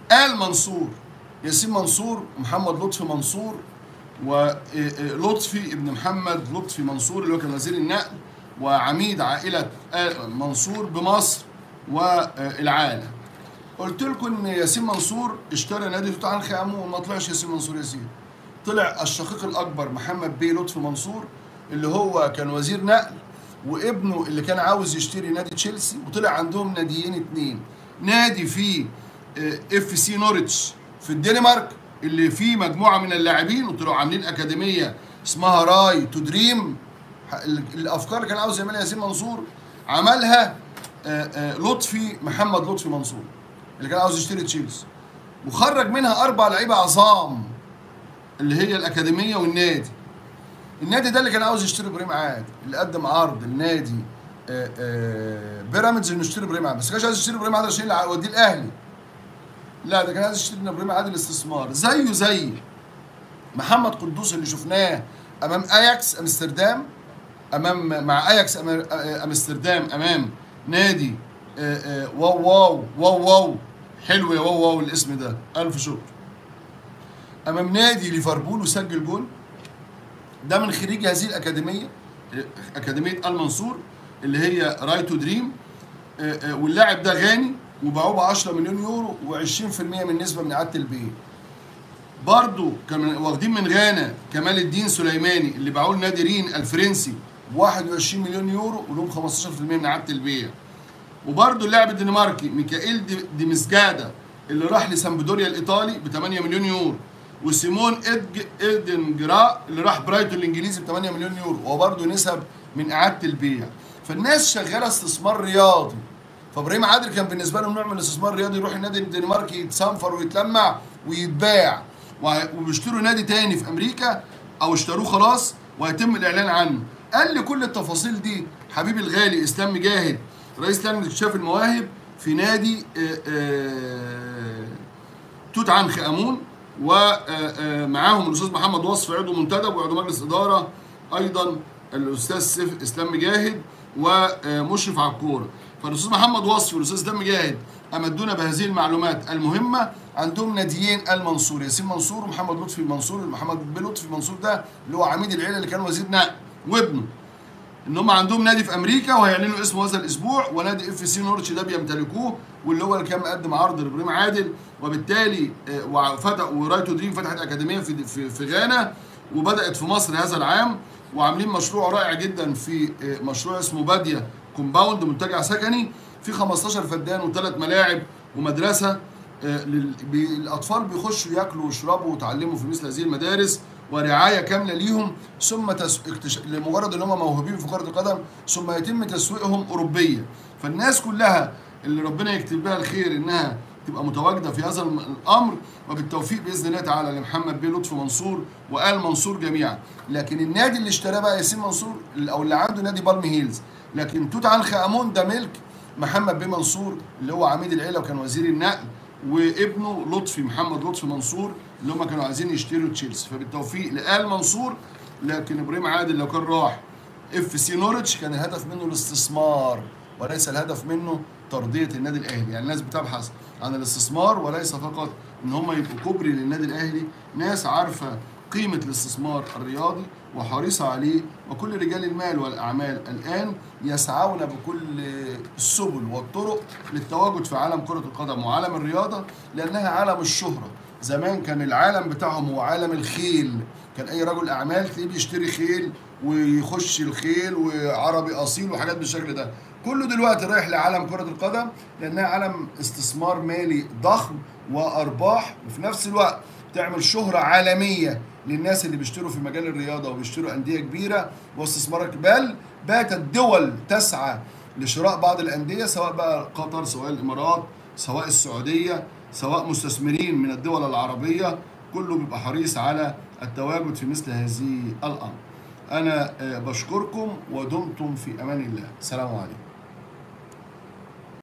آل منصور ياسين منصور محمد لطفي منصور ولطفي ابن محمد لطفي منصور اللي هو كان وزير النقل وعميد عائلة آل منصور بمصر والعالم قلت لكم ان ياسين منصور اشترى نادي توت عنخ امون ما طلعش ياسين منصور ياسين طلع الشقيق الاكبر محمد بيه لطفي منصور اللي هو كان وزير نقل وابنه اللي كان عاوز يشتري نادي تشيلسي وطلع عندهم ناديين اتنين نادي في اف سي نورتش في الدنمارك اللي فيه مجموعه من اللاعبين وطلعوا عاملين اكاديميه اسمها راي تو دريم الافكار اللي كان عاوز يعملها ياسين منصور عملها لطفي محمد لطفي منصور اللي كان عاوز يشتري تشيلسي وخرج منها اربع لعيبه عظام اللي هي الاكاديميه والنادي النادي ده اللي كان عاوز يشتري ابراهيم عادل اللي قدم عرض النادي بيراميدز انه يشتري ابراهيم عادل بس كانش عايز يشتري ابراهيم عادل عشان يوديه الاهلي لا ده كان عايز يشتري ابراهيم عادل استثمار زيه زي محمد قدوس اللي شفناه امام اياكس امستردام امام مع اياكس امستردام امام نادي واو واو واو واو حلو يا واو واو الاسم ده الف شكر امام نادي ليفربول وسجل جول ده من خريج هذه الاكاديميه اكاديميه المنصور اللي هي راي تو دريم واللاعب ده غاني وباعوه ب 10 مليون يورو و20% من نسبه من اعاده البيع برضه كان واخدين من غانا كمال الدين سليماني اللي باعوه لنادي رين الفرنسي ب 21 مليون يورو ولهم 15% من اعاده البيع وبرضه اللاعب الدنماركي ميكائيل دي, دي مسجادا اللي راح لسامبدوريا الايطالي ب 8 مليون يورو وسيمون إدج إدنجرا اللي راح برايتون الانجليزي ب 8 مليون يورو وهو برضه نسب من اعاده البيع فالناس شغاله استثمار رياضي فابراهيم عادل كان بالنسبه لهم نوع من الاستثمار الرياضي يروح النادي الدنماركي يتصنفر ويتلمع ويتباع وبيشتروا نادي تاني في امريكا او اشتروه خلاص ويتم الاعلان عنه قال لي كل التفاصيل دي حبيبي الغالي اسلام مجاهد رئيس لجنه اكتشاف المواهب في نادي توت عنخ امون ومعاهم الاستاذ محمد وصفي عضو منتدب وعضو مجلس اداره ايضا الاستاذ سيف اسلام مجاهد ومشرف على الكوره فالاستاذ محمد وصفي والاستاذ اسلام مجاهد امدونا بهذه المعلومات المهمه عندهم ناديين المنصور ياسين منصور ومحمد لطفي منصور محمد بن لطفي منصور ده اللي هو عميد العيله اللي كان وزير نقل وابنه ان هم عندهم نادي في امريكا وهيعلنوا اسمه هذا الاسبوع ونادي اف سي نورتش ده بيمتلكوه واللي هو اللي كان مقدم عرض لابراهيم عادل وبالتالي وفتح ورايتو دريم فتحت اكاديميه في في, في غانا وبدات في مصر هذا العام وعاملين مشروع رائع جدا في مشروع اسمه باديه كومباوند منتجع سكني في 15 فدان وثلاث ملاعب ومدرسه الاطفال بيخشوا ياكلوا ويشربوا ويتعلموا في مثل هذه المدارس ورعايه كامله ليهم ثم تس... اكتش... لمجرد ان هم موهوبين في كره القدم ثم يتم تسويقهم اوروبيا فالناس كلها اللي ربنا يكتب لها الخير انها تبقى متواجده في هذا الامر وبالتوفيق باذن الله تعالى لمحمد بيه لطفي منصور وال منصور جميعا لكن النادي اللي اشتراه بقى ياسين منصور او اللي عنده نادي بالم هيلز لكن توت عنخ امون ده ملك محمد بيه منصور اللي هو عميد العيله وكان وزير النقل وابنه لطفي محمد لطفي منصور اللي هم كانوا عايزين يشتروا تشيلسي فبالتوفيق لآل منصور لكن ابراهيم عادل لو كان راح اف سي نورتش كان الهدف منه الاستثمار وليس الهدف منه ترضيه النادي الاهلي يعني الناس بتبحث عن الاستثمار وليس فقط ان هم يبقوا كوبري للنادي الاهلي ناس عارفه قيمه الاستثمار الرياضي وحريصه عليه وكل رجال المال والاعمال الان يسعون بكل السبل والطرق للتواجد في عالم كره القدم وعالم الرياضه لانها عالم الشهره زمان كان العالم بتاعهم هو عالم الخيل كان اي رجل اعمال تلاقيه بيشتري خيل ويخش الخيل وعربي اصيل وحاجات بالشكل ده كله دلوقتي رايح لعالم كره القدم لانها عالم استثمار مالي ضخم وارباح وفي نفس الوقت تعمل شهره عالميه للناس اللي بيشتروا في مجال الرياضه وبيشتروا انديه كبيره واستثمارات بل باتت الدول تسعى لشراء بعض الانديه سواء بقى قطر سواء الامارات سواء السعوديه سواء مستثمرين من الدول العربيه كله بيبقى حريص على التواجد في مثل هذه الامر. انا بشكركم ودمتم في امان الله، السلام عليكم.